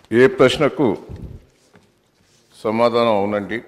ఏ ప్రశ్నకు సమాధానం అవునండి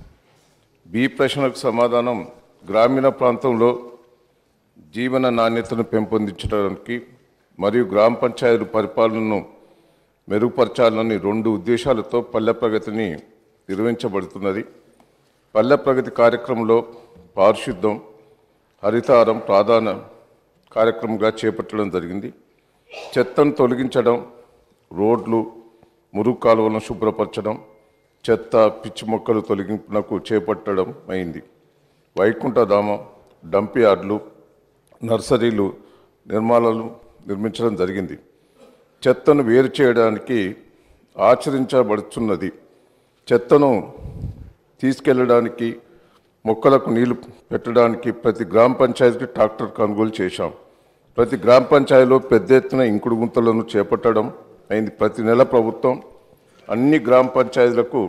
బి ప్రశ్నకు సమాధానం గ్రామీణ ప్రాంతంలో జీవన నాణ్యతను పెంపొందించడానికి మరియు గ్రామ పంచాయతీ పరిపాలనను మెరుగుపరచాలని రెండు ఉద్దేశాలతో పల్లె ప్రగతిని నిర్వహించబడుతున్నది పల్లె ప్రగతి కార్యక్రమంలో పారిశుద్ధం హరితారం ప్రధాన కార్యక్రమంగా చేపట్టడం జరిగింది చెత్తను తొలగించడం రోడ్లు మురుగు కాలువలను శుభ్రపరచడం చెత్త పిచ్చి మొక్కలు తొలగింపునకు చేపట్టడం అయింది వైకుంఠధామం డంప్ యార్డులు నర్సరీలు నిర్మాణాలు నిర్మించడం జరిగింది చెత్తను వేరు చేయడానికి ఆచరించబడుతున్నది చెత్తను తీసుకెళ్ళడానికి మొక్కలకు నీళ్లు పెట్టడానికి ప్రతి గ్రామ పంచాయతీకి ట్రాక్టర్ కొనుగోలు చేశాం ప్రతి గ్రామ పంచాయతీలో పెద్ద ఎత్తున ఇంకుడు గుంతలను చేపట్టడం అయింది ప్రతి నెల ప్రభుత్వం అన్ని గ్రామ పంచాయతీలకు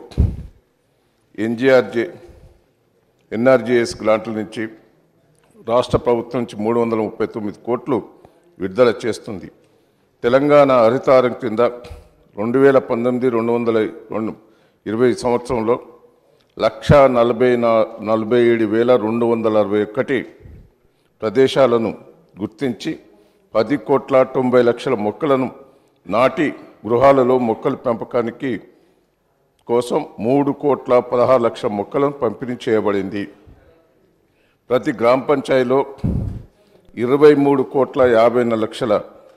ఎన్జిఆర్జే ఎన్ఆర్జీఎస్ గ్రాంట్ల నుంచి రాష్ట్ర ప్రభుత్వం నుంచి మూడు వందల ముప్పై తొమ్మిది కోట్లు విడుదల చేస్తుంది తెలంగాణ హరితారం కింద రెండు వేల పంతొమ్మిది రెండు వందల రెండు ఇరవై సంవత్సరంలో లక్ష నలభై నా నలభై ఏడు వేల రెండు వందల అరవై ఒకటి ప్రదేశాలను గుర్తించి పది కోట్ల తొంభై లక్షల మొక్కలను నాటి గృహాలలో మొక్కల పెంపకానికి కోసం మూడు కోట్ల పదహారు లక్షల మొక్కలను పంపిణీ చేయబడింది ప్రతి గ్రామ పంచాయతీలో ఇరవై మూడు కోట్ల యాభై నాలుగు లక్షల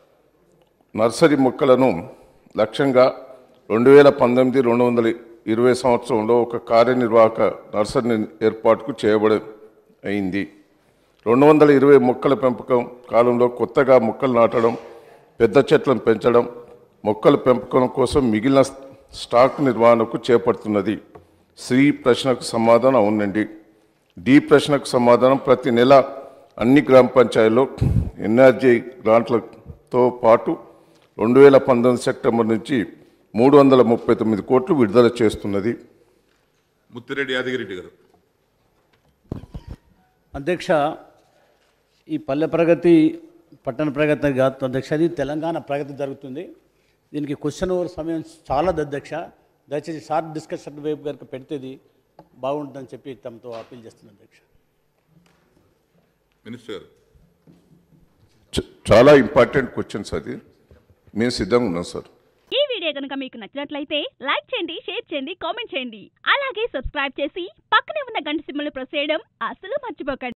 నర్సరీ మొక్కలను లక్ష్యంగా రెండు వేల పంతొమ్మిది రెండు వందల ఇరవై సంవత్సరంలో ఒక కార్యనిర్వాహక నర్సరీ ఏర్పాటుకు చేయబడి అయింది రెండు వందల ఇరవై మొక్కల పెంపకం కాలంలో కొత్తగా మొక్కలు నాటడం పెద్ద చెట్లను పెంచడం మొక్కల పెంపకం కోసం మిగిలిన స్టాక్ నిర్వహణకు చేపడుతున్నది శ్రీ ప్రశ్నకు సమాధానం అవునండి డి ప్రశ్నకు సమాధానం ప్రతి నెల అన్ని గ్రామ పంచాయతీలో ఎన్ఆర్జీ గ్రాంట్లతో పాటు రెండు వేల పంతొమ్మిది సెప్టెంబర్ నుంచి మూడు వందల ముప్పై తొమ్మిది కోట్లు విడుదల చేస్తున్నది ముత్తిరెడ్డి యాదగిరెడ్డి గారు అధ్యక్ష ఈ పల్లె ప్రగతి పట్టణ ప్రగతి కాదు అధ్యక్ష అది తెలంగాణ ప్రగతి జరుగుతుంది దీనికి క్వశ్చన్ ఓవర్ సమయం చాలా ఉంది అధ్యక్ష దయచేసి షార్ట్ డిస్కషన్ వైపు గారికి పెడితేది బాగుంటుందని చెప్పి తమతో అప్పీల్ చేస్తున్నాను అధ్యక్ష మినిస్టర్ గారు చ- చాలా ఇంపార్టెంట్ క్వశ్చన్స్ అది మేము సిద్ధంగా ఉన్నాం సార్ ఈ వీడియో కనుక మీకు నచ్చినట్లయితే లైక్ చేయండి షేర్ చేయండి కామెంట్ చేయండి అలాగే సబ్స్క్రైబ్ చేసి పక్కనే ఉన్న గంట సింబల్ ప్రెస్ చేయడం అస్సలు మర్చిపోకండి